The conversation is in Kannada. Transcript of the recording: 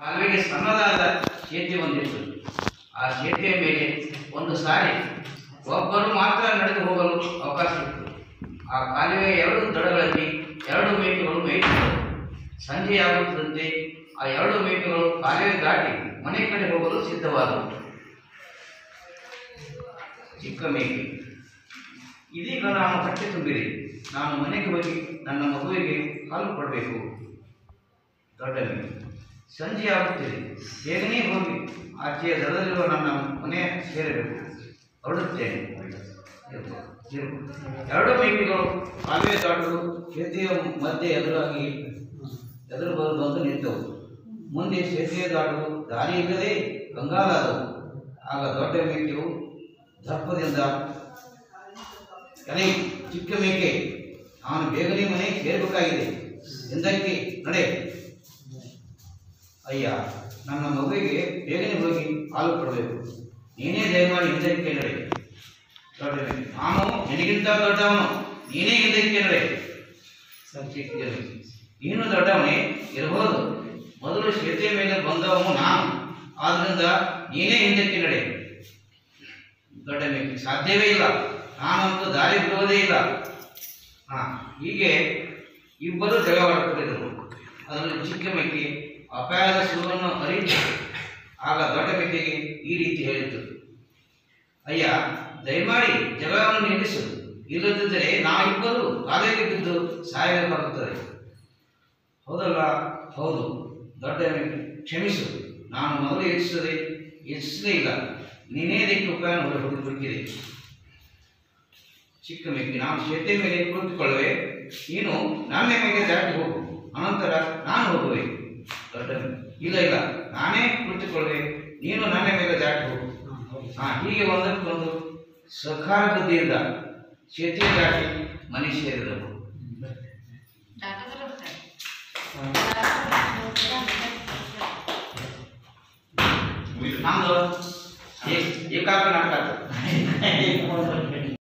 ಕಾಲುವೆಗೆ ಸಣ್ಣದಾದ ಸೇತುವೆ ಒಂದಿತ್ತು ಆ ಸೇತುವೆಯ ಮೇಲೆ ಒಂದು ಸಾರಿ ಒಬ್ಬರು ಮಾತ್ರ ನಡೆದು ಹೋಗಲು ಅವಕಾಶ ಇತ್ತು ಆ ಕಾಲುವೆಯ ಎರಡು ದಡಗಳಲ್ಲಿ ಎರಡು ಮೇಕೆಗಳು ಮೇಯ್ತಿದ್ದವು ಸಂಜೆಯಾಗುತ್ತಿದ್ದಂತೆ ಆ ಎರಡು ಮೇಕೆಗಳು ಕಾಲುವೆ ದಾಟಿ ಮನೆ ಕಡೆ ಹೋಗಲು ಸಿದ್ಧವಾದವು ಚಿಕ್ಕ ಮೇಕೆ ಇದೀಗ ನಾನು ಹೊಟ್ಟೆ ತುಂಬಿದೆ ನಾನು ಮನೆಗೆ ಹೋಗಿ ನನ್ನ ಮಗುವಿಗೆ ಹಾಲು ಕೊಡಬೇಕು ದೊಡ್ಡ ಮೇಕೆ ಸಂಜೆ ಆಗುತ್ತಿದೆ ಬೇಗನೆ ಹೋಗಿ ಆಚೆಯ ದಡದಲ್ಲಿರುವ ನನ್ನ ಮನೆ ಸೇರಬೇಕು ಹೊರಡುತ್ತೇನೆ ಇರು, ಇರು. ಎರಡು ಮೇಕೆಗಳು ಕಾಲುವೆ ದಾಟಲು ಸೇತುವೆಯ ಮಧ್ಯೆ ಎದುರಾಗಿ ಎದುರು ಬರು ಬಂದು ನಿಂತವು ಮುಂದೆ ಸೇತುವೆ ದಾಟಲು ದಾರಿ ಇಲ್ಲದೆ ಕಂಗಾಲಾದವು ಆಗ ದೊಡ್ಡ ಮೇಕೆಯು ದರ್ಪದಿಂದ ಎಲೆ ಚಿಕ್ಕ ಮೇಕೆ ನಾನು ಬೇಗನೆ ಮನೆ ಸೇರಬೇಕಾಗಿದೆ ಎಂದಕ್ಕೆ ನಡೆ ಅಯ್ಯ ನನ್ನ ಮಗುವಿಗೆ ಬೇಗನೆ ಹೋಗಿ ಹಾಲು ಕೊಡಬೇಕು ನೀನೇ ದಯಮಾಡಿ ಹಿಂದಕ್ಕೆ ನಡೆ ದೊಡ್ಡ ಮೇಕೆ ನಾನು ನಿನಗಿಂತ ದೊಡ್ಡವನು ನೀನೇ ಹಿಂದಕ್ಕೆ ನಡೆ ಚಿಕ್ಕ ಮೇಕೆ, ನೀನು ದೊಡ್ಡವನೇ ಇರಬಹುದು ಮೊದಲು ಸೇತುವೆ ಮೇಲೆ ಬಂದವನು ನಾನು ಆದ್ರಿಂದ ನೀನೇ ಹಿಂದಕ್ಕೆ ನಡೆ ದೊಡ್ಡ ಮೇಕೆ ಸಾಧ್ಯವೇ ಇಲ್ಲ ನಾನಂತೂ ದಾರಿ ಬಿಡುವುದೇ ಇಲ್ಲ ಹಾ ಹೀಗೆ ಇಬ್ಬರು ಜಗಳವಾಡುತ್ತಿದ್ದರು ಅದರಲ್ಲಿ ಚಿಕ್ಕ ಮೇಕೆ ಅಪಾಯದ ಸುರುವನ್ನು ಅರಿತು ಆಗ ದೊಡ್ಡ ಮೇಕೆಗೆ ಈ ರೀತಿ ಹೇಳಿತು ಅಯ್ಯ ದಯಮಾಡಿ ಜಗಳವನ್ನು ನಿಲ್ಲಿಸು ಇಲ್ಲದಿದ್ದರೆ ನಾವಿಬ್ಬರು ಕಾಲಿಗೆ ಬಿದ್ದು ಸಾಯಬೇಕಾಗುತ್ತದೆ ಹೌದಲ್ಲ ಹೌದು ದೊಡ್ಡ ಮೇಕೆ ಕ್ಷಮಿಸು ನಾನು ಮೊದಲು ಯೋಚಿಸದೆ ಯೋಚಿಸಲೇ ಇಲ್ಲ ನೀನೇ ಇದಕ್ಕೆ ಉಪಾಯ ಹುಡುಕಿದೆ ಚಿಕ್ಕ ಮೇಕೆ ನಾನು ಸೇತುವೆ ಮೇಲೆ ಕುಳಿತುಕೊಳ್ಳುವೆ ನೀನು ನನ್ನ ಮೇಲೆ ದಾಟಿ ಹೋಗು ಅನಂತರ ನಾನು ಹೋಗುವೆ ದೊಡ್ಡ ಮೇಕೆ, ಇಲ್ಲ ಇಲ್ಲ ನಾನೇ ಕುಳಿತುಕೊಳ್ಳುವೆ ನೀನು ನನ್ನ ಮೇಲೆ ದಾಟಿ ಹೋಗು ಹಾ ಹೀಗೆ ಒಂದಕ್ಕೊಂದು ಸಕಾರ ಬುದ್ಧಿಯಿಂದ ಸೇತುವೆ ದಾಟಿ ಮನೆ ಸೇರಿದವು ನಮ್ದು ಏ- ಏಕಾಂತ ನಾಟಕ ಅದು.